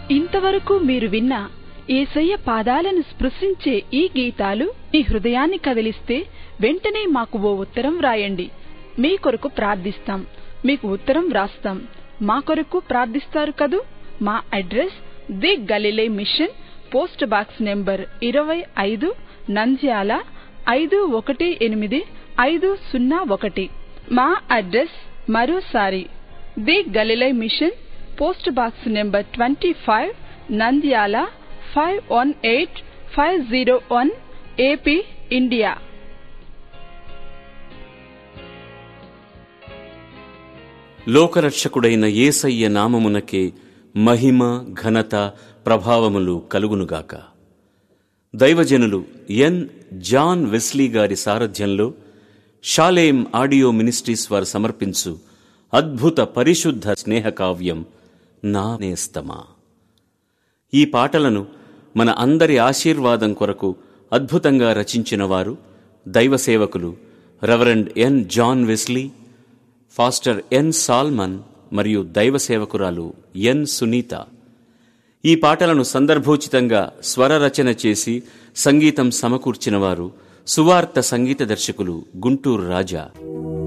ఇంతవరకు మీరు విన్న ఏసయ్య పాదాలను స్పృశించే ఈ గీతాలు మీ హృదయాన్ని కదిలిస్తే వెంటనే మాకు ఓ ఉత్తరం వ్రాయండి మీ కొరకు ప్రార్థిస్తాం మీకు ఉత్తరం వ్రాస్తాం మా కొరకు ప్రార్థిస్తారు కదూ మా address the Galilee mission post box number ఇరవై ఐదు నంద్యాల ఐదు ఒకటి ఎనిమిది ఐదు సున్నా ఒకటి మా అడ్రస్ మరోసారి the Galilee mission post box number twenty five Nandyal five one eight five zero one AP India లోకరక్షకుడైన యేసయ్య నామమునకే మహిమ ఘనత ప్రభావములు కలుగునుగాక దైవజనులు ఎన్ జాన్ వెస్లీ గారి సారథ్యంలో షాలేం ఆడియో మినిస్ట్రీస్ వారు సమర్పించు అద్భుత పరిశుద్ధ స్నేహకావ్యం నా నేస్తమా ఈ పాటలను మన అందరి ఆశీర్వాదం కొరకు అద్భుతంగా రచించిన వారు దైవ సేవకులు reverend N John Wesley pastor N Solomon మరియు దైవ సేవకురాలు ఎన్ సునీత ఈ పాటలను సందర్భోచితంగా స్వర రచన చేసి సంగీతం సమకూర్చిన వారు సువార్త సంగీత దర్శకులు గుంటూరు రాజా